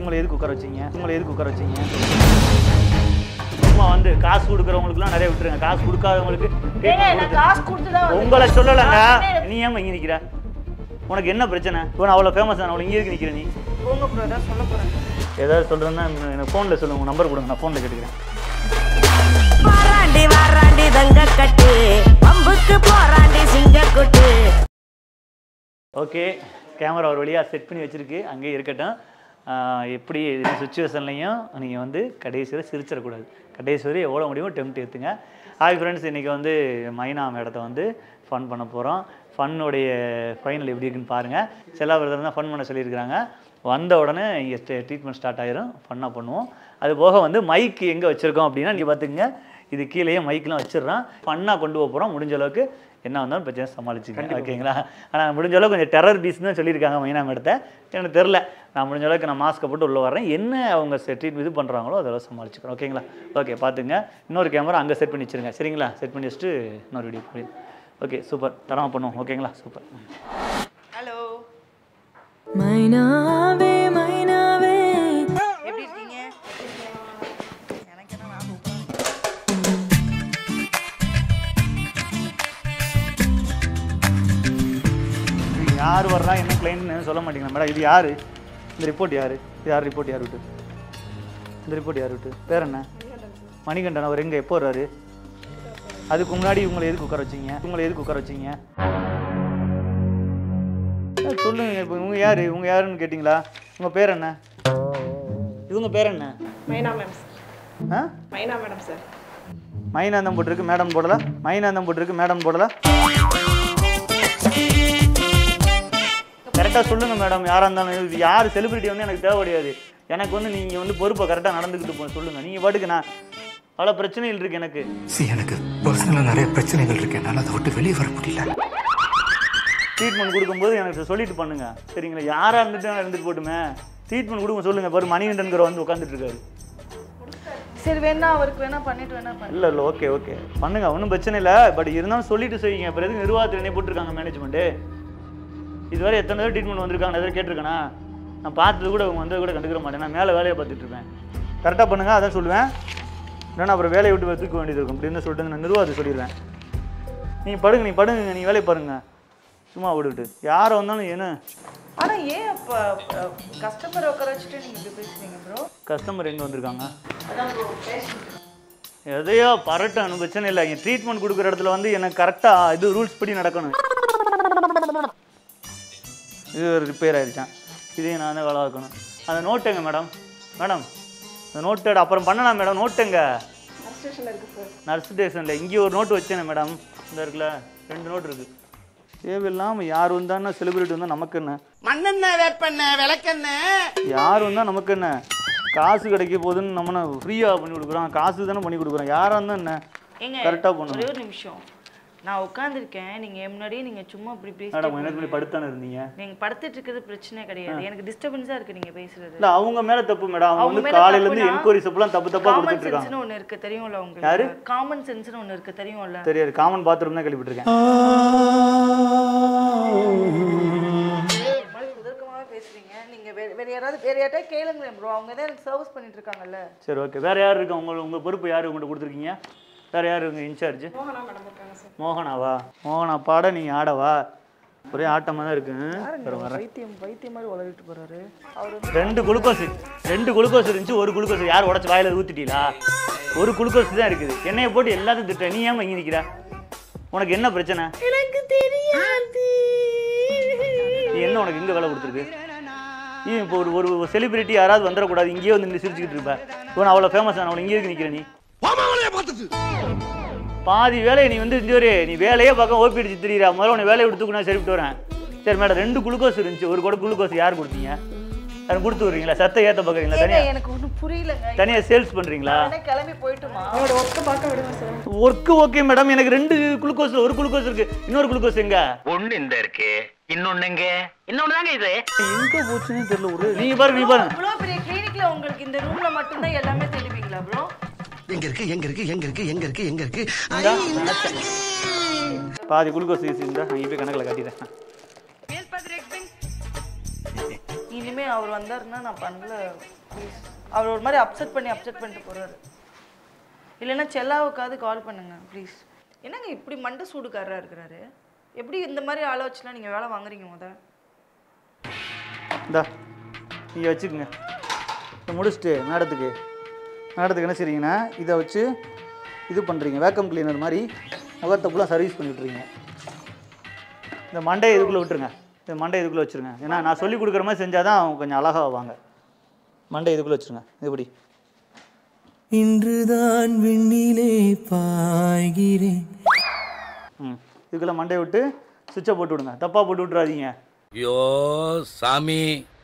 உங்களை எதுக்கு உட்கார வச்சீங்க உங்களை எதுக்கு உட்கார வச்சீங்க சும்மா வந்து காசு கொடுக்குறவங்களுக்குலாம் நிறைய விட்டுருங்க காசு கொடுக்காதவங்களுக்கு ஏங்க நான் காசு கொடுத்து தான் வந்து- உங்களை சொல்லலைங்க நான் நீ ஏன் இங்கே நிற்கிற உனக்கு என்ன பிரச்சனை இப்போ நான் அவ்வளோ ஃபேமஸ் ஆன அவ்வளோ இங்கே இருக்கு நிற்கிற நீ போங்க ப்ரோ தான் சொல்ல போறேன் ஏதாவது சொல்கிறேன்னா எனக்கு ஃபோனில் சொல்லுங்க உங்கள் நம்பர் கொடுங்க நான் ஃபோனில் கேட்டுக்கிறேன் வாராண்டி வாராண்டி தங்க கட்டு பம்புக்கு போராண்டி சிங்கக்குட்டு ஓகே கேமரா ஒரு வழியாக செட் பண்ணி வச்சுருக்கு அங்கேயே இருக்கட்டும் ஆஹ் எப்படி சுச்சுவேஷன்லையும் நீங்கள் வந்து கடைசி வரை சிரிச்சிடக்கூடாது கடைசி வரை எவ்வளோ முடியுமோ டெம்ட் ஏற்றுங்க ஹாய் ஃப்ரெண்ட்ஸ் இன்றைக்கி வந்து மைனா மேடத்தை வந்து ஃபன் பண்ண போகிறோம் ஃபன்னுடைய ஃபைனல் எப்படி இருக்குன்னு பாருங்கள் செல்லா பிரதர் தான் ஃபன் பண்ண சொல்லியிருக்கிறாங்க வந்த உடனே இங்கே ட்ரீட்மெண்ட் ஸ்டார்ட் ஆயிரும் ஃபன்னாக பண்ணுவோம் அது போக வந்து மைக் எங்கே வச்சுருக்கோம் அப்படின்னா நீங்கள் பார்த்துங்க இது கீழேயே மைக்லாம் வச்சிடுறோம் ஃபன்னாக கொண்டு போக போகிறோம் முடிஞ்ச அளவுக்கு என்ன வந்தாலும் பிரச்சனை சமாளிச்சுக்கங்க ஓகேங்களா ஆனால் முடிஞ்ச அளவுக்கு கொஞ்சம் டெரர் பீஸ் தான் சொல்லியிருக்காங்க மைனா மேடத்தை எனக்கு தெரில நான் முடிஞ்ச அளவுக்கு நான் மாஸ்க்கை போட்டு உள்ளே வரேன் என்ன அவங்க ட்ரீட் இது பண்ணுறாங்களோ அதெல்லாம் சமாளிச்சுக்கிறோம் ஓகேங்களா ஓகே பார்த்துங்க இன்னொரு கேமரா அங்கே செட் பண்ணி வச்சுருங்க சரிங்களா செட் பண்ணி வச்சுட்டு இன்னொரு வீடியோ போய் ஓகே சூப்பர் தரமாக பண்ணுவோம் ஓகேங்களா சூப்பர் ஹலோ மைனாவே மைனாவே எப்படி இருக்கீங்க எனக்கு என்ன நான் இது யார் வர்றா என்ன கிளைண்ட்னு சொல்ல மாட்டேங்கிறேன் மேடம் இது யார் இந்த ரிப்போர்ட் யார் இது யார் ரிப்போர்ட் யார் விட்டு இந்த ரிப்போர்ட் யார் விட்டு பேர் என்ன மணிகண்டன் அவர் எங்கே எப்போ வர்றாரு அதுக்கு முன்னாடி உங்களை எதுக்கு உட்கார வச்சீங்க உங்களை எதுக்கு உட்கார வச்சீங்க அஹ் சொல்லுங்க இப்போ இவங்க யார் இவங்க யாருன்னு கேட்டிங்களா உங்கள் பேர் என்ன இவங்க பேர் என்ன மைனா மேம் சார் ஆ மைனா மேடம் சார் மைனாந்தம் போட்டிருக்கு மேடம் போடல மைனாந்தம் போட்டிருக்கு மேடம் போடல கரெக்டாக சொல்லுங்கள் மேடம் யாராக இருந்தாலும் இது யார் செலிபிரிட்டி வந்து எனக்கு தேவை கிடையாது எனக்கு வந்து நீங்கள் வந்து பொறுப்பை கரெக்டாக நடந்துக்கிட்டு போ சொல்லுங்கள் நீங்கள் பாட்டுக்கு நான் பல பிரச்சனைகள் இருக்குது எனக்கு சி எனக்கு பர்சனலாக நிறைய பிரச்சனைகள் இருக்கு என்னால் அதை விட்டு வெளியே வர முடியல ட்ரீட்மெண்ட் கொடுக்கும்போது எனக்கு சொல்லிட்டு பண்ணுங்க சரிங்களா யாராக இருந்துட்டு இருந்துட்டு போட்டுமே ட்ரீட்மெண்ட் கொடுங்க சொல்லுங்கள் பாரு மணிகண்டன்கிற வந்து உட்காந்துட்டு இருக்காரு சரி வேணா அவருக்கு வேணா பண்ணிட்டு வேணா பண்ணு இல்லை இல்லை ஓகே ஓகே பண்ணுங்க ஒன்றும் பிரச்சனை இல்லை பட் இருந்தாலும் சொல்லிட்டு செய்யுங்க அப்புறம் எதுக்கு நிர்வாகத்தில் என்ன போட்டிருக்காங்க மேனேஜ்மெண்ட்டு இதுவரை எத்தனை தடவை ட்ரீட்மெண்ட் வந்திருக்காங்க எதாவது கேட்டிருக்கேனா நான் பார்த்தது கூட அவங்க வந்தது கூட கண்டுக்கிற மாட்டேன் நான் மேலே வேலையை பார்த்துட்டு இருப்பேன் கரெக்டாக பண்ணுங்க அதான் சொல்லுவேன் இல்லைன்னா அப்புறம் வேலையை விட்டு தூக்க வேண்டியது இருக்கும் அப்படின்னு சொல்லிட்டு நான் நிர்வாகத்தை சொல்லிடுவேன் நீங்கள் படுங்க நீ படுங்க நீ வேலையை பாருங்க சும்மா விட்டுட்டு யாரை வந்தாலும் என்ன ஆனா ஏன் அப்ப கஸ்டமர் உட்கார வச்சுட்டு நீங்க இப்படி பேசுறீங்க ப்ரோ கஸ்டமர் எங்கே வந்திருக்காங்க அதான் ப்ரோ பேஷண்ட் எதையோ பரட்டும் பிரச்சனை இல்லை இங்கே ட்ரீட்மெண்ட் கொடுக்குற இடத்துல வந்து எனக்கு கரெக்டாக இது ரூல்ஸ் படி நடக்கணும் இது ரிப்பேர் ஆயிடுச்சான் இதையும் நான் தான் வேலை பார்க்கணும் அந்த நோட் எங்க மேடம் மேடம் அந்த நோட்டு அப்புறம் பண்ணலாம் மேடம் நோட்டுங்க ஸ்டேஷன்ல இருக்கு சார் நர்ஸ் ஸ்டேஷனில் இங்கே ஒரு நோட்டு வச்சேனே மேடம் இந்த இருக்குல்ல ரெண்டு நோட் இருக்கு தேவையில்லாமல் யார் வந்தான்னா செலிபிரிட்டி வந்தால் நமக்கு என்ன மண்ணெண்ணெய் வேப்பெண்ணெய் விளக்கெண்ணெய் யார் வந்தால் நமக்கு என்ன காசு கிடைக்க போகுதுன்னு நம்ம ஃப்ரீயாக பண்ணி கொடுக்குறோம் காசு தானே பண்ணி கொடுக்குறோம் யாராக இருந்தால் என்ன ஏங்க கரெக்டாக பண்ணணும் ஒரே ஒரு நிமிஷம் நான் உட்காந்துருக்கேன் நீங்க என் முன்னாடியே நீங்க சும்மா இப்படி மேடம் பேசி எனக்கு முன்னாடி படுத்தானே இருந்தீங்க நீங்க படுத்துட்டு இருக்கிறது பிரச்சனை கிடையாது எனக்கு டிஸ்டர்பன்ஸா இருக்கு நீங்க பேசுறது இல்ல அவங்க மேல தப்பு மேடம் அவங்க அவங்க வந்து மேல காலையில இருந்து தப்புனா, என்கொயரிஸ் எல்லாம் தப்பு தப்பா காமன் கொடுத்துட்டு இருக்காங்க சென்ஸ்னு ஒண்ணு இருக்கு தெரியும்ல யாரு? உங்களுக்கு காமன் சென்ஸ்னு ஒண்ணு இருக்கு தெரியும்ல தெரியாது காமன் பாத்ரூம் தான் கேள்விப்பட்டிருக்கேன் மாதிரி உதர்க்கமாவே பேசுறீங்க நீங்க வேற வேற யாராவது வேற யார்ட்டா கேளுங்களேன் ப்ரோ அவங்க தான் எனக்கு சர்வீஸ் பண்ணிட்டு இருக்காங்கல்ல சரி ஓகே வேற யார் இருக்கு உங்க உங்க பொறுப்பு யாரு உங்கள்கிட்ட கொடுத்துருக்கீங்க வேற யாரு உங்க இன்சார்ஜ் மோகனா மேடம் இருக்காங்க சார் மோகனாவா மோகனா பாட நீங்க ஆடவா ஒரே ஆட்டமா தான் இருக்கு வர வர வைத்தியம் வைத்தியம் மாதிரி உளறிட்டு போறாரு அவர் வந்து ரெண்டு குளுக்கோஸ் ரெண்டு குளுக்கோஸ் இருந்துச்சு ஒரு குளுக்கோஸ் யார் உடச்சு வாயில ஊத்திட்டீங்களா ஒரு குளுக்கோஸ் தான் இருக்குது என்னைய போட்டு எல்லாத்தையும் திட்ட நீ ஏன் இங்கே நிக்கிற உனக்கு என்ன பிரச்சனை எனக்கு தெரியாது நீ என்ன உனக்கு எங்க வேலை கொடுத்துருக்கு நீ இப்போ ஒரு ஒரு செலிபிரிட்டி யாராவது வந்துடக்கூடாது இங்கேயே வந்து நின்று சிரிச்சுக்கிட்டு இருப்ப இப்போ நான் அவ்வளோ ஃபேமஸ் ஆன இங்கே இருக்கு நிற்கிற நீ பாதி வேலையை நீ வந்து இங்கே ஒரு நீ வேலையே பார்க்க ஓபி அடிச்சு திரியிற முதல்ல உன்னை வேலையை விட்டு தூக்கு சரிவிட்டு வரேன் சரி மேடம் ரெண்டு குளுக்கோஸ் இருந்துச்சு ஒரு கூட குளுக்கோஸ் யார் கொடுத்தீங்க யாரும் கொடுத்து விட்றீங்களா சத்த ஏற்ற பார்க்குறீங்களா ஏங்க, தனியாக எனக்கு ஒன்றும் புரியலங்க தனியாக சேல்ஸ் பண்ணுறீங்களா உடனே கிளம்பி போயிட்டுமா அவரோட ஒர்க்கை பார்க்க விடுங்க சார் ஒர்க்கு ஓகே மேடம் எனக்கு ரெண்டு குளுக்கோஸில் ஒரு குளுக்கோஸ் இருக்கு இன்னொரு குளுக்கோஸ் எங்க ஒண்ணு இந்த இருக்கு இன்னொன்னு எங்க இன்னொன்னு தாங்க இது எங்க போச்சுன்னே தெரியல ஒரு நீங்க பாருங்க நீ பாருங்க இவ்வளோ பெரிய கிளினிக்ல உங்களுக்கு இந்த ரூம்ல மட்டும்தான் எல்லாமே தெரிவிங்களா ப்ரோ எங்க இருக்கு எங்க இருக்கு எங்க இருக்கு எங்க இருக்கு எங்க இருக்கு இந்தா, நினைச்சேன். பாதி குளுக்கோஸ் ஈஸி இருந்தா நான் இப்போ கணக்கில் காட்டிடுறேன் இனிமே இனிமே அவர் வந்தாருன்னா நான் பண்ணல ப்ளீஸ் அவர் ஒரு மாதிரி அப்செட் பண்ணி அப்செட் பண்ணிட்டு போறாரு இல்லைன்னா செல்லாவுக்காவது கால் பண்ணுங்க ப்ளீஸ் என்னங்க இப்படி மண்டை சூடுக்காரரா இருக்கிறாரு எப்படி இந்த மாதிரி ஆளை வச்சுலாம் நீங்கள் வேலை வாங்குறீங்க முத இந்தா நீங்கள் வச்சுக்கோங்க இதை முடிச்சுட்டு மேடத்துக்கு மேடத்துக்கு என்ன செய்றீங்கன்னா இதை வச்சு இது பண்ணுறீங்க வேக்கம் கிளீனர் மாதிரி முகத்தை ஃபுல்லாக சர்வீஸ் பண்ணி விட்றீங்க இந்த மண்டையை இதுக்குள்ளே விட்டுருங்க இந்த மண்டை இதுக்குள்ளே வச்சுருங்க ஏன்னா நான் சொல்லி கொடுக்குற மாதிரி செஞ்சால் தான் அவங்க கொஞ்சம் அழகாக வாங்க மண்டை இதுக்குள்ளே வச்சுருங்க இப்படி இன்றுதான் விண்ணிலே பாய்கிறேன் ம் இதுக்குள்ளே மண்டையை விட்டு சுவிட்சை போட்டு விடுங்க தப்பாக போட்டு விட்றாதீங்க ஐயோ சாமி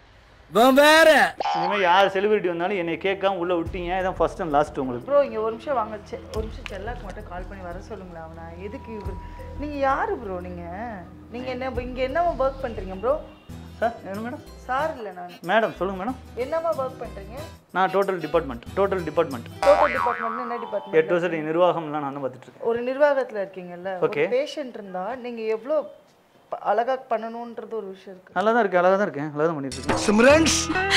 இவன் வேற இனிமேல் யார் செலிபிரிட்டி வந்தாலும் என்னை கேட்காம உள்ளே விட்டீங்க இதான் ஃபஸ்ட் அண்ட் லாஸ்ட் உங்களுக்கு ப்ரோ இங்கே ஒரு நிமிஷம் வாங்க செ- ஒரு நிமிஷம் செல்லாக்கு மட்டும் கால் பண்ணி வர சொல்லுங்களேன் அவனை எதுக்கு இவர் நீங்கள் யார் ப்ரோ நீங்கள் நீங்கள் என்ன இங்கே என்னவா ஒர்க் பண்ணுறீங்க ப்ரோ சார் என்ன மேடம் சார் இல்லை நான் மேடம் சொல்லுங்கள் மேடம் என்னவா ஒர்க் பண்ணுறீங்க நான் total department total department total department என்ன டிபார்ட்மெண்ட் எட்டு வருஷம் நிர்வாகம்லாம் நான் தான் பார்த்துட்டு இருக்கேன் ஒரு நிர்வாகத்தில் இருக்கீங்கல்ல ஒரு Okay. பேஷண்ட் இருந்தா நீங்கள் எவ்வளோ ப- அழகா பண்ணணுன்றது ஒரு விஷயம் இருக்கு நல்லா தான் இருக்கேன் அழகாக தான் இருக்கேன் நல்லா தான் பண்ணிட்டு இருக்கேன் சிம்ரன்ஸ்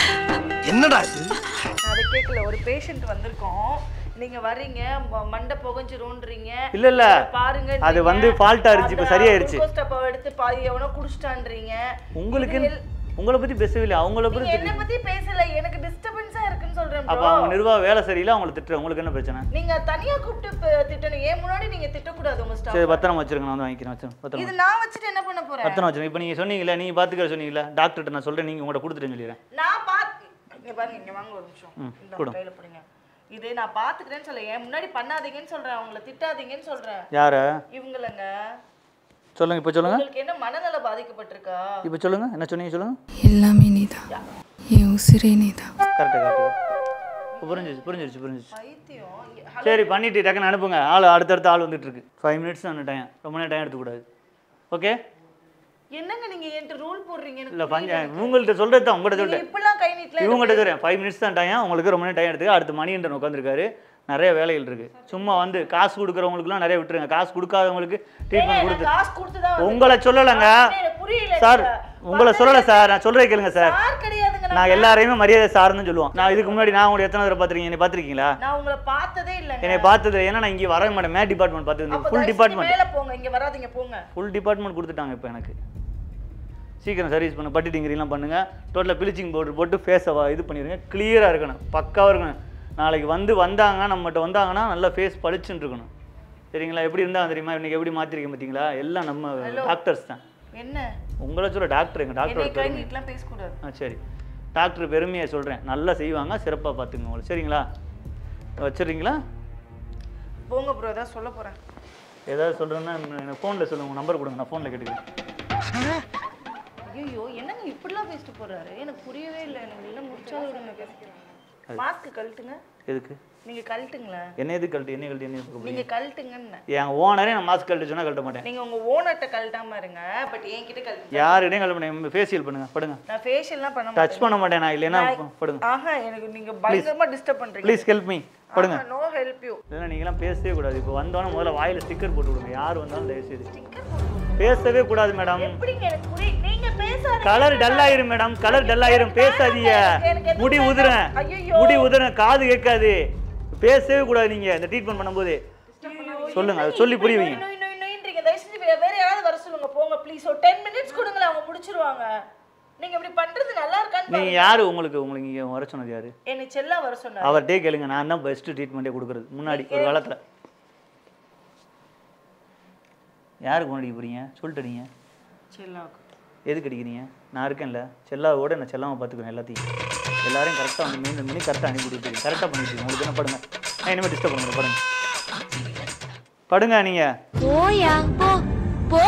என்னடா இது நான் அதை கேட்கல ஒரு பேஷண்ட் வந்திருக்கோம் நீங்க வர்றீங்க ம- மண்டை புகஞ்சிரும்ன்றீங்க இல்ல இல்ல பாருங்க அது வந்து ஃபால்ட் ஆயிருச்சு இப்போ சரியாயிருச்சு டப்பாவை எடுத்து பாதி எவனோ குடிச்சிட்டான்றீங்க உங்களுக்கு இது எல்- உங்களை பற்றி பேசவே இல்லை அவங்கள பற்றி நீங்க என்ன பத்தி பேசல எனக்கு டிஸ்டர்பன்ஸா இருக்குன்னு சொல்றேன் அப்போ bro அவங்க நிர்வாக வேலை சரியில்லை அவங்கள திட்டுறேன் உங்களுக்கு என்ன பிரச்சனை நீங்க தனியா கூப்பிட்டு ப- திட்டணும் ஏன் முன்னாடி நீங்க திட்டக்கூடாது உங்க சரி ஸ்டாஃப் பத்திரம் வச்சிருங்க நான் வந்து வாங்கிக்கிறேன் வச்சிருங்க பத்திரம் இது நான் வச்சுட்டு என்ன பண்ண போறேன் பத்திரம் வச்சிருங்க இப்போ நீங்கள் சொன்னீங்களே நீங்கள் பார்த்துக்கிற சொன்னீங்களே டாக்டர்கிட்ட நான் சொல்கிறேன் நீங்கள் உங்கள்கிட்ட கொடுத்துட்டேன்னு சொல்லிடுறேன் நான் பாத்து இங்க பாருங்க இங்க வாங்க ஒரு நிமிஷம் ம், இந்த கொடுங்க. கையில பிடிங்க இது நான் பாத்துக்கிறேன்னு சொல்ல ஏன் முன்னாடி பண்ணாதீங்கன்னு சொல்றேன் அவங்கள திட்டாதீங்கன்னு சொல்றேன் யாரை இவங்களங்க சொல்லுங்கள் இப்போ சொல்லுங்கள் உங்களுக்கு என்ன மனநல பாதிக்கப்பட்டிருக்கா இப்போ சொல்லுங்கள் என்ன சொன்னீங்க சொல்லுங்கள் எல்லாமே நீதான் என் உசிரே நீதான் கரெக்டாக கரெக்டாக புரிஞ்சிச்சு புரிஞ்சிருச்சு புரிஞ்சிச்சு பைத்தியம் இங்க- சரி பண்ணிட்டு டக்குன்னு அனுப்புங்க ஆள் அடுத்தடுத்த ஆள் வந்துட்டு இருக்கு ஃபைவ் மினிட்ஸ் தான் டைம் ரொம்ப நேரம் டைம் எடுத்துக்கூடாது ஓகே என்னங்க நீங்க என்கிட்ட ரூல் போடுறீங்க எனக்கு இல்லை பஞ்ச உங்கள்கிட்ட சொல்கிறது தான் உங்கள்கிட்ட நீங்க சொல்லிட்டேன் இப்படிலாம் கை நீட்டல இவங்ககிட்ட சொல்கிறேன் ஃபைவ் மினிட்ஸ் தான் டைம் உங்களுக்கு ரொம்ப நேரம் டைம் எடுத்துக்க அடுத்து மணியன்றன் உட்காந்துருக்காரு நிறைய வேலைகள் இருக்கு சும்மா வந்து காசு கொடுக்குறவங்களுக்குலாம் நிறைய விட்டுருங்க காசு கொடுக்காதவங்களுக்கு ட்ரீட்மெண்ட் கொடுத்து காசு கொடுத்து தான் உங்களை சொல்லலைங்க எனக்கு புரியல சார் உங்களை சொல்லலை சார் நான் சொல்கிறேன் கேளுங்க சார் சார் கிடையாதுங்க நான் நான் எல்லாரையுமே மரியாதை சார்னு சொல்லுவோம் நான் இதுக்கு முன்னாடி நான் உங்களை எத்தனை தடவை பார்த்துருக்கீங்க என்னை பார்த்துருக்கீங்களா நான் உங்களை பார்த்ததே இல்லைங்க என்னை பார்த்தது ஏன்னா நான் இங்கே வரவே மாட்டேன் மே டிபார்ட்மெண்ட் பார்த்து அப்ப ஃபுல் தயவு செஞ்சு டிபார்ட்மெண்ட் மேல போங்க இங்க வராதீங்க போங்க ஃபுல் டிபார்ட்மெண்ட் கொடுத்துட்டாங்க இப்போ எனக்கு சீக்கிரம் சர்வீஸ் பண்ணு பட்டி டிங்கிரிலாம் பண்ணுங்க டோட்டலாக பிளிச்சிங் பவுடர் போட்டு ஃபேஸை இது பண்ணிடுங்க கிளியராக இருக்கணும் பக்காவாக இருக்கணும் நாளைக்கு வந்து வந்தாங்க நம்மகிட்ட வந்தாங்கன்னா நல்லா ஃபேஸ் பளிச்சுன்னு இருக்கணும் சரிங்களா எப்படி இருந்தால் தெரியுமா இன்னைக்கு எப்படி மாற்றிருக்கேன் பார்த்தீங்களா எல்லாம் நம்ம டாக்டர்ஸ் தான் என்ன உங்களை சொல்ல டாக்டர் எங்கள் என்னை டாக்டரோட கை பெருமை நீட்டலாம் பேசக்கூடாது ஆ சரி டாக்டர் பெருமையை சொல்கிறேன் நல்லா செய்வாங்க சிறப்பாக பார்த்துங்க உங்களை சரிங்களா வச்சிடுறீங்களா போங்க ப்ரோ ஏதாவது சொல்ல போறேன் ஏதாவது சொல்கிறேன்னா எனக்கு ஃபோனில் சொல்லுங்கள் உங்கள் நம்பர் கொடுங்க நான் ஃபோனில் கேட்டுக்கிறேன் ஐயோ என்னங்க இப்படிலாம் பேசிட்டு போறாரு எனக்கு புரியவே இல்லை எனக்கு எல்லாம் முடிச்சாலும் விடுங்க மாஸ்க் கழட்டுங்க எதுக்கு நீங்க கழட்டுங்களேன் என்ன எது கழட்டு என்ன கழட்டு என்ன எதுக்கு நீங்க கழட்டுங்கன்னு என் ஓனரே நான் மாஸ்க் கழட்டு சொன்னால் கழட்ட மாட்டேன் நீங்க உங்க ஓனர்ட்ட கழட்டாம இருங்க பட் என்கிட்ட கழட்டு யாருக்கிட்டையும் கழட்ட மாட்டேன் ஃபேஷியல் பண்ணுங்க படுங்க நான் ஃபேஷியல்லாம் பண்ண டச் பண்ண மாட்டேன் நான் இல்லைன்னா படுங்க ஆஹா எனக்கு நீங்க பயங்கரமா டிஸ்டர்ப் பண்றீங்க ப்ளீஸ் ஹெல்ப் மீ படுங்க நோ ஹெல்ப் யூ இல்லைன்னா நீங்களாம் பேசவே கூடாது இப்போ வந்தோன்னே முதல்ல வாயில் ஸ்டிக்கர் போட்டு விடுங்க யார் வந்தாலும் தயவு செய்து பேசவே கூடாது மேடம் எப்படிங்க எனக்கு புரிய நீங்க பேசாதீங்க கலர் டல் ஆயிரும் மேடம் கலர் டல் ஆயிரும் பேசாதீங்க எனக்கு எதுவும் முடி வேண்டாம். உதுறேன் ஐயையோ. முடி உதுறேன் காது கேட்காது பேசவே கூடாது நீங்க இந்த ட்ரீட்மெண்ட் பண்ணும்போது சொல்லுங்க அதை சொல்லி புரிய வைங்க நோய் நோய் நோயின்றீங்க தயவு செஞ்சு வே- வேற யாராவது வர சொல்லுங்க போங்க ப்ளீஸ் ஒரு டென் மினிட்ஸ் கொடுங்களேன் அவங்க முடிச்சிருவாங்க நீங்க இப்படி பண்றது நல்லா இருக்கான்னு நீங்க யாரு உங்களுக்கு உங்களுக்கு இங்க வர சொன்னது யாரு பாருங்க. என்னை செல்லா வர சொன்னாரு அவர்கிட்டே கேளுங்க நான் தான் பெஸ்ட் ட்ரீட்மெண்ட்டே கொடுக்குறது முன்னாடி ஒரு காலத்துல யாருக்கு கொண்டு அடிக்க போறீங்க சொல்லிட்டு அடிங்க செல்லாவுக்கு எதுக்கு அடிக்கிறீங்க நான் இருக்கேன்ல செல்லாவோட நான் செல்லாமல் பார்த்துக்குவேன் எல்லாத்தையும் எல்லாரையும் கரெக்டாக வந்து மெயின்டைன் பண்ணி கரெக்டாக அனுப்பி கொடுத்துருக்கேன் கரெக்டாக பண்ணிட்டு உங்களுக்கு என்ன படுங்க நான் இனிமேல் டிஸ்டர்ப் பண்ணுங்க படுங்க படுங்க நீங்கள் போயா போ போ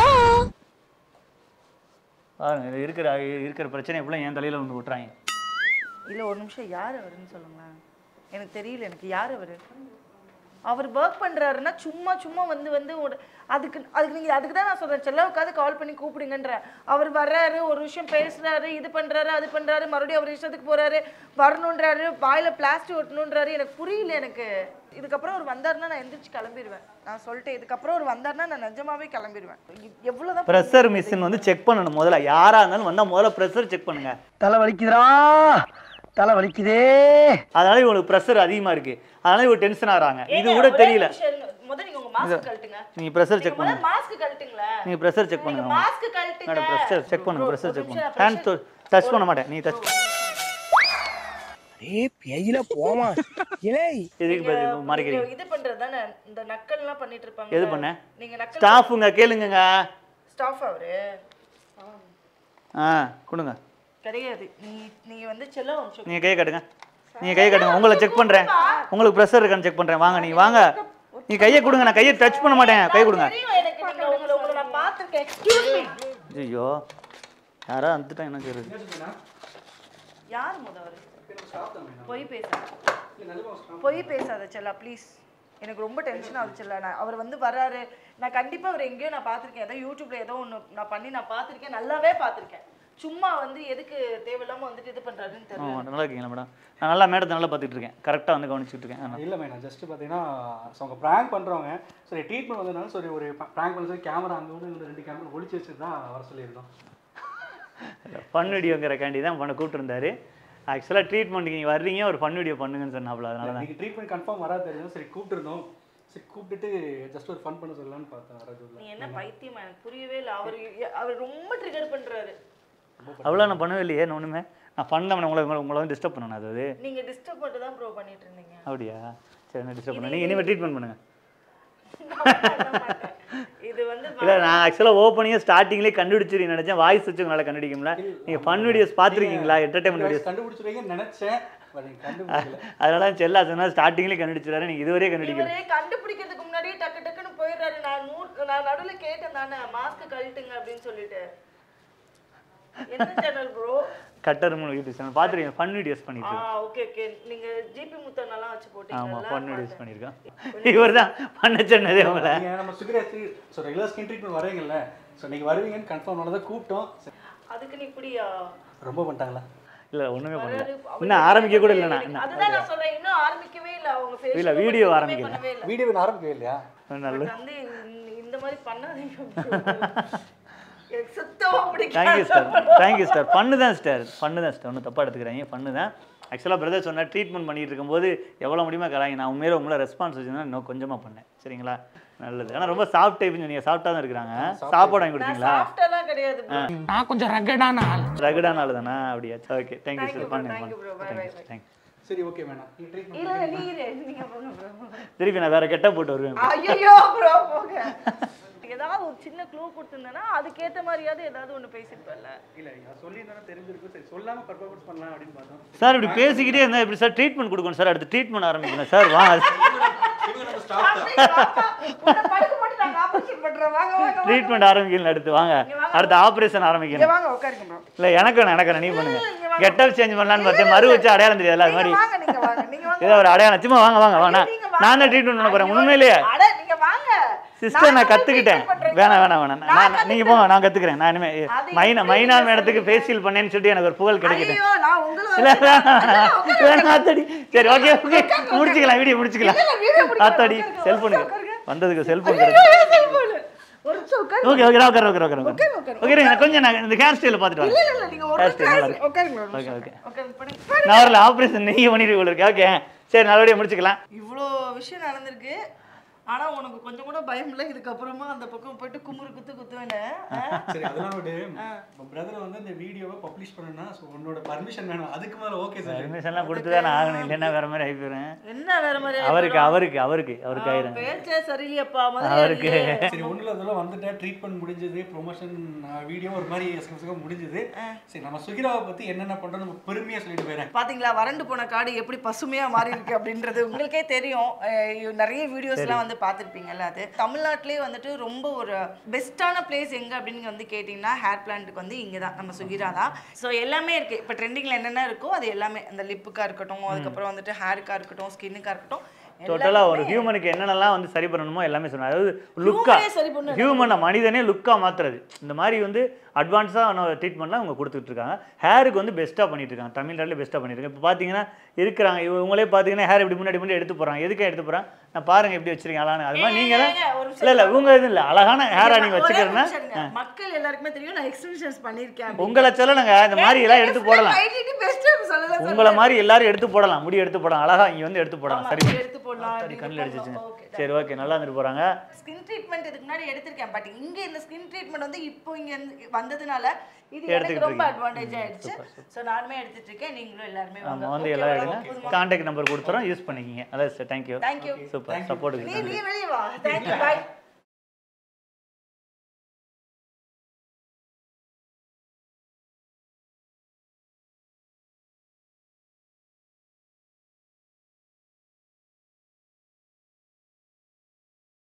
பாருங்க இதுல இருக்கிற இருக்கிற பிரச்சனை எப்படிலாம் என் தலையில் வந்து விட்டுறாங்க இல்ல ஒரு நிமிஷம் யார் அவருன்னு சொல்லுங்களேன் எனக்கு தெரியல எனக்கு யார் அவரு அவர் ஒர்க் பண்றாருன்னா சும்மா சும்மா வந்து வந்து ஒரு- அதுக்கு அதுக்கு நீங்க அதுக்கு தான் நான் சொல்றேன் செல்லவுக்காவது கால் பண்ணி கூப்பிடுங்கன்ற அவர் வர்றாரு ஒரு விஷயம் பேசுறாரு இது பண்றாரு அது பண்றாரு மறுபடியும் அவர் இஷ்டத்துக்கு போறாரு வரணுன்றாரு வாயில பிளாஸ்டிக் ஒட்டணுன்றாரு எனக்கு புரியல எனக்கு இதுக்கப்புறம் அவர் வந்தாருன்னா நான் எந்திரிச்சு கிளம்பிடுவேன் நான் சொல்லிட்டேன் இதுக்கப்புறம் அவர் வந்தாருன்னா நான் நிஜமாவே கிளம்பிடுவேன் எ- எவ்வளவுதான் ப்ரெஷர் மிஷின் வந்து செக் பண்ணணும் முதல்ல யாராக இருந்தாலும் வந்தால் முதல்ல ப்ரெஷர் செக் பண்ணுங்க தலை வலிக்குதுடா தலை வலிக்குதே அதனால இவங்களுக்கு ப்ரெஷர் அதிகமாக இருக்கு அதனால இவங்க டென்ஷன் ஆகிறாங்க இது கூட தெரியல முதல்ல நீங்க உங்க மாஸ்க் கழட்டுங்க நீங்க ப்ரெஷர் செக் முதல்ல பண்ணுங்க மாஸ்க் கழட்டுங்களேன் நீங்க ப்ரெஷர் செக் நீங்க பண்ணுங்க மாஸ்க் கழட்டுங்க மேடம் ப்ரெஷர் செக் பண்ணுங்க Bro, ப்ரெஷர் ஒரு செக் நிமிஷம் பண்ணுங்க ஹேண்ட் pressure- டச் பண்ண மாட்டேன் நீ டச் ஏ பெயில போமா இலே எதுக்கு பதில் நீங்க மறைக்கிறீங்க இது பண்றது தானே இந்த நக்கல்லாம் பண்ணிட்டு இருப்பாங்க எது பண்ண? நீங்க நக்கல் ஸ்டாஃபுங்க கேளுங்கங்க ஸ்டாஃப் அவரு ஆ கொடுங்க கிடையாது நீ நீ வந்து செல்ல வம்சம் நீங்க கை கட்டுங்க நீங்க கை கட்டுங்க உங்களை செக் பண்றேன் உங்களுக்கு ப்ரெஷர் இருக்கான்னு செக் பண்றேன் வாங்க நீங்க வாங்க நீ கையை கொடுங்க நான் கையை டச் பண்ண மாட்டேன் கை கொடுங்க தெரியும் எனக்கு நீங்க உங்களை உங்களை நான் பார்த்திருக்கேன் எக்ஸ்கியூஸ் மீ ஐயோ யாரா வந்துட்டா என்ன செய்யுது யார் முத அவரு பொய் பேசாத பொய் பேசாத செல்லா ப்ளீஸ் எனக்கு ரொம்ப டென்ஷன் ஆகுது செல்லா நான் அவர் வந்து வராரு நான் கண்டிப்பா அவர் எங்கேயோ நான் பார்த்திருக்கேன் ஏதோ யூடியூப்ல ஏதோ ஒன்று நான் பண்ணி நான் பார்த்திருக்கேன் நல்லாவே பார்த்திருக்கேன் சும்மா வந்து எதுக்கு தேவையில்லாம வந்துட்டு இது பண்றாருன்னு தெரியல ஆமாம் நல்லா இருக்கீங்களா மேடம் நான் நல்லா மேடத்தை நல்லா பார்த்துட்டு இருக்கேன் கரெக்டாக வந்து கவனிச்சுட்டு இருக்கேன் ஆ. இல்லை மேடம் ஜஸ்ட் பார்த்தீங்கன்னா ஸோ அவங்க ப்ராங்க் பண்ணுறவங்க சரி ட்ரீட்மெண்ட் வந்ததுனால சரி ஒரு ப்ராங்க் பண்ண சொல்லி கேமரா அங்கே வந்து இங்க ரெண்டு கேமரா ஒளிச்சு வச்சுட்டு தான் வர சொல்லியிருந்தோம் ஃபன் வீடியோங்கிறக்காண்டி தான் பண்ண கூப்பிட்டுருந்தாரு ஆக்சுவலாக ட்ரீட்மெண்ட்டுக்கு நீங்கள் வர்றீங்க ஒரு ஃபன் வீடியோ பண்ணுங்கன்னு சொன்னாப்புல அதனால தான் நீங்கள் ட்ரீட்மெண்ட் கன்ஃபார்ம் வராது தெரியும் சரி கூப்பிட்டுருந்தோம் சரி கூப்பிட்டுட்டு ஜஸ்ட் ஒரு ஃபன் பண்ண சொல்லலாம்னு பார்த்தேன் வரது நீ என்ன பைத்தியமா எனக்கு புரியவே இல்லை அவர் அவர் ரொம்ப ட்ரிகர் பண்றாரு அவ்வளோ நான் பண்ணவே இல்லையே நான் ஒன்றுமே நான் பண்ணல உங்களை உங்களை உங்களை வந்து டிஸ்டர்ப் பண்ணணும் அது அது நீங்க டிஸ்டர்ப் பண்ணிட்டு தான் ப்ரோ பண்ணிட்டு இருந்தீங்க அப்படியா சரி என்ன டிஸ்டர்ப் பண்ண நீங்கள் இனிமேல் ட்ரீட்மெண்ட் பண்ணுங்கள் நான் பண்ண மாட்டேன். இது வந்து இல்லை நான் ஆக்சுவலாக ஓப்பனிங்கே ஸ்டார்டிங்லேயே கண்டுபிடிச்சிரு நினச்சேன் வாய்ஸ் வச்சு உங்களால் கண்டுபிடிக்கும்ல நீங்கள் ஃபன் வீடியோஸ் பார்த்துருக்கீங்களா என்டர்டைன்மெண்ட் வீடியோஸ் கண்டுபிடிச்சிருவீங்கன்னு நினச்சேன் பட் நீங்கள் கண்டுபிடிக்கல அதனால செல்லா சொன்னா ஸ்டார்டிங்லேயே கண்டுபிடிச்சிடாரு நீங்கள் இதுவரையே கண்டுபிடிக்கல இவரே கண்டுபிடிக்கிறதுக்கு முன்னாடியே டக்கு டக்குன்னு போயிடுறாரு நான் நூறு நான் நடுவுல கேட்டேன் தானே மாஸ்க் கழட்டுங்க அப்படின்னு சொல்லிட்டு என்ன channel bro cutter YouTube channel பார்த்துருக்கீங்க ஃபன் வீடியோஸ் ஆ பண்ணிட்டு இருக்கேன் ஓகே ஓகே நீங்க ஜிபி முத்தனெல்லாம் வச்சு ஆமாம் போட்டீங்கல்ல ஃபன் வீடியோஸ் பண்ணியிருக்கோம் இவர் தான் பண்ண சொன்னதே உங்களை நீங்கள் நம்ம சுகரேசி ஸோ ரெகுலர் ஸ்கின் ட்ரீட்மெண்ட் வரீங்கல்ல ஸோ நீங்கள் வருவீங்கன்னு கன்ஃபார்ம் தான் கூப்பிட்டோம் சரி, அதுக்கு நீ இப்படியா ரொம்ப பண்ணிட்டாங்களா இல்லை ஒன்றுமே பண்ணல வராரு, அவர் இன்னும் ஆரம்பிக்க கூட இல்லை நான் எனக்கு- அதுதான் நான் சொல்றேன் இன்னும் ஆரம்பிக்கவே இல்ல அவங்க Facebook இல்ல, ல video எதுவுமே ஆரம்பிக்கல. பண்ணவே இல்ல. வீடியோ நான் ஆரம்பிக்கவே இல்லையா நல்லது But வந்து இந்த- இந்த மாதிரி பண்ணாதீங்க bro. எனக்கு சுத்தமா பிடிக்காது தேங்க்யூ ஸ்டார் தேங்க்யூ ஸ்டார் பண்ணு தான் ஸ்டார் பண்ணு தான் ஸ்டார் ஒன்றும் தப்பாக எடுத்துக்கிறாங்க பண்ணு தான் ஆக்சுவலாக பிரதர் சொன்னால் ட்ரீட்மெண்ட் பண்ணிட்டு இருக்கும்போது எவ்வளோ முடியுமா கலாங்க நான் உண்மையில உங்களை ரெஸ்பான்ஸ் வச்சுருந்தா இன்னும் கொஞ்சமாக பண்ணேன் சரிங்களா நல்லது ஆனால் ரொம்ப சாஃப்ட் டைப்னு சொன்னீங்க சாஃப்டாக தான் இருக்கிறாங்க சாப்பாடு வாங்கி நான் கொடுத்தீங்களா சாஃப்டெல்லாம் கிடையாது bro. நான் கொஞ்சம் ரகடான ஆள் ரகுடான ஆள் தானா அப்படியா okay thank you Thank you sir bro, பண்ணுங்க thank you bro. Bye, thank you bye, bye. Thank you சரி ஓகே வேணாம் நீ ட்ரீட்மெண்ட் இல்ல இல்ல, நீ இரு. நீங்க போங்க bro. திருப்பி நான் வேற கெட்ட போட்டு வருவேன் ஐயோ ப்ரோ போங்க ஏதாவது ஒரு சின்ன க்ளூ கொடுத்துருந்தேன்னா அதுக்கேத்த மாதிரியாவது ஏதாவது ஒண்ணு பேசிருப்பேன்ல இல்லை நான் சொல்லியிருந்தாலும் தெரிஞ்சிருக்கும் சரி சொல்லாமல் பர்ஃபார்மன்ஸ் பண்ணலாம் அப்படின்னு பார்த்தோம் சார் இப்படி பேசிக்கிட்டே இருந்தால் எப்படி சார் ட்ரீட்மெண்ட் கொடுக்கணும் சார் அடுத்து ட்ரீட்மெண்ட் ஆரம்பிக்கணும் சார் வாங்க உன்னை படுக்க மட்டும் நாங்க ஆபரேஷன் பண்றோம் வாங்க வாங்க வாங்க. ட்ரீட்மெண்ட் ஆரம்பிக்கணும் அடுத்து வாங்க அடுத்து ஆப்ரேஷன் இங்க ஆரம்பிக்கணும் வாங்க உட்காருங்க ப்ரோ இல்லை எனக்கு வேணாம் எனக்கு வேணாம் நீ பண்ணுங்க இங்க வாங்க. கெட்டப் சேஞ்ச் பண்ணலான்னு பார்த்தேன் மறு வச்சு அடையாளம் தெரியாதுல்ல அது மாதிரி நீங்க வாங்க நீங்க வாங்க நீங்க வாங்க ஏதோ ஒரு அடையாளம் சும்மா வாங்க வாங்க வாங்க நான் நீங்க வாங்க. நான் தான் ட்ரீட்மெண்ட் பண்ண போகிறேன் ஐயோ, உண்மையிலேயே அட நீங்க வாங்க சிஸ்டர் நான் வந்து கற்றுக்கிட்டேன் treatment பண்றேன். வேணாம் வேணாம் வேணாம் நான் நான் நீங்கள் போங்க நான் கற்றுக்கிறேன் நான் இனிமே அது மைனா எப்படி மைனா நீங்க மேடத்துக்கு சொல்றீங்க? ஃபேஷியல் பண்ணேன்னு சொல்லிட்டு எனக்கு ஒரு புகழ் கிடைக்குது ஐயோ நான் உங்களை இல்ல வச்சு- வேணாம் வேணாம் ஆத்தாடி சரி ஓகே ஓகே முடிச்சுக்கலாம் வீடியோ முடிச்சுக்கலாம் இல்ல, video முடிக்கலாம். ஆத்தாடி உட்காருங்க, செல்ஃபோனுக்கு உட்காருங்க. வந்ததுக்கு செல்ஃபோன் ஐயோ, கிடைச்சு cellphone. ஒரு நிமிஷம் உட்காருங்க. ஓகே ஓகே உட்கார உட்கார உட்கார உட்காருங்க, உட்காருங்க. ஓகே நான் கொஞ்சம் நான் இந்த ஹேர் ஸ்டைல பார்த்துட்டு இல்ல வரேன் இல்ல இல்ல நீங்க ஒரு Hair style நல்லா நிமிஷம் இருக்கு. உட்காருங்க ஒரு ஓகே நிமிஷம். ஓகே உட்காருங்க, படுங்க. நான் வரல ஆப்ரேஷன் நீங்க பண்ணிட்டு போல இருக்கு ஓகே சரி நல்லபடியா முடிச்சுக்கலாம் இவ்வளோ விஷயம் நடந்திருக்கு ஆனா உனக்கு கொஞ்சம் கூட பயம் இல்லை இதுக்கப்புறமா அந்த பக்கம் போயிட்டு குமுறு குத்து குத்துவேன்னு ஆ? சரி அதெல்லாம் விடு பிரதர் வந்து இந்த வீடியோவை பப்ளிஷ் பண்ணணும்னா ஸோ உன்னோட பர்மிஷன் வேணும் அதுக்கு மேலே ஓகே சார் பர்மிஷன்லாம் கொடுத்து தான் ஆகணும் இல்லைன்னா வேற மாதிரி ஆகி போயிடுறேன் என்ன வேற மாதிரி அவருக்கு அவருக்கு அவருக்கு அவருக்கு ஆயிரும் பேச்சே சரியில்லையப்பா முதல்ல அவருக்கு சரி ஒன்றும் அதெல்லாம் வந்துட்டேன் ட்ரீட்மெண்ட் முடிஞ்சது ப்ரொமோஷன் வீடியோ ஒரு மாதிரி எஸ்கம்ஸுக்காக முடிஞ்சது சரி நம்ம சுகிராவை பற்றி என்னென்ன பண்ணுறோம் நம்ம பெருமையாக சொல்லிட்டு போயிறேன் பாத்தீங்களா வறண்டு போன காடு எப்படி பசுமையா மாறி இருக்கு அப்படின்றது உங்களுக்கே தெரியும் அஹ் நிறைய வீடியோஸ்லாம் வந்து பார்த்துருப்பீங்கல்ல அது தமிழ்நாட்டிலே வந்துட்டு ரொம்ப ஒரு பெஸ்ட்டான பிளேஸ் எங்க அப்படின்னு வந்து கேட்டிங்கன்னா ஹேர் பிளான்ட்டுக்கு வந்து இங்கே தான் நம்ம சுகிரா தான் ஸோ எல்லாமே இருக்கு இப்போ ட்ரெண்டிங்கில் என்னென்ன இருக்கோ அது எல்லாமே அந்த லிப்புக்காக இருக்கட்டும் அதுக்கப்புறம் வந்துட்டு ஹேருக்காக இருக்கட்டும் ஸ்கின்னுக்காக இருக்கட்டும் டோட்டலாக ஒரு ஹியூமனுக்கு என்னென்னலாம் வந்து சரி பண்ணணுமோ எல்லாமே சொன்னாங்க அதாவது லுக்கா Human-ஏ சரி பண்ணணும். ஹியூமனை மனிதனே லுக்காக மாற்றுறது இந்த மாதிரி வந்து அட்வான்ஸாக ட்ரீட்மெண்ட்லாம் அவங்க கொடுத்துட்டு இருக்காங்க ஹேருக்கு வந்து பெஸ்ட்டாக பண்ணிட்டு இருக்காங்க தமிழ்நாட்டில் பெஸ்ட்டாக பண்ணிட்டு இப்போ பார்த்தீங்கன்னா இருக்கிறாங்க இவ- இவங்களே பார்த்தீங்கன்னா ஹேர் இப்படி முன்னாடி முன்னாடி எடுத்து போகிறாங்க எதுக்கு எடுத்து போகிறாங்க நான் பாருங்க எப்படி வச்சிருக்கீங்க அழகான அது மாதிரி நீங்கள் தான் ஏங்க, ஒரு நிமிஷம் இல்லை இல்லை உங்க இது இல்லை அழகான ஹேரா நீங்கள் ஒரே வச்சுக்கிறேன்னா நிமிஷம் இருங்க. மக்கள் எல்லாருக்குமே தெரியும் நான் எக்ஸ்பிரஷன்ஸ் பண்ணிருக்கேன் உங்களை சொல்லணுங்க இந்த மாதிரி எல்லாம் எடுத்து போடலாம் பெஸ்ட் சொல்லல உங்களை மாதிரி எல்லாரும் எடுத்து போடலாம் முடி எடுத்து போடலாம் அழகா இங்க வந்து எடுத்து போடலாம் சரி பண்ணி. எடுத்து போடலாம் சரி கண்ணில் அடிச்சிச்சுங்க ஓகே சரி ஓகே நல்லா இருந்துட்டு போறாங்க ஸ்கின் ட்ரீட்மெண்ட் இதுக்கு முன்னாடி எடுத்திருக்கேன் பட் இங்க இந்த ஸ்கின் ட்ரீட்மெண்ட் வந்து இப்போ இங்க இருந்து வந்ததுனால இது எனக்கு எடுத்துக்கிட்டு ரொம்ப இருக்கீங்க. அட்வான்டேஜ் ஆயிடுச்சு சோ நானுமே எடுத்துட்டு இருக்கேன் நீங்களும் எல்லாருமே ஆமா வாங்க வந்து Okay எல்லாம் வா, எடுங்க போதுமா? கான்டாக்ட் நம்பர் கொடுத்துறோம் யூஸ் பண்ணிக்கிங்க அதான் sir thank you Thank you. Super சப்போர்ட்டுக்கு நீ நீ வெளியே வா தேங்க்யூ பாய்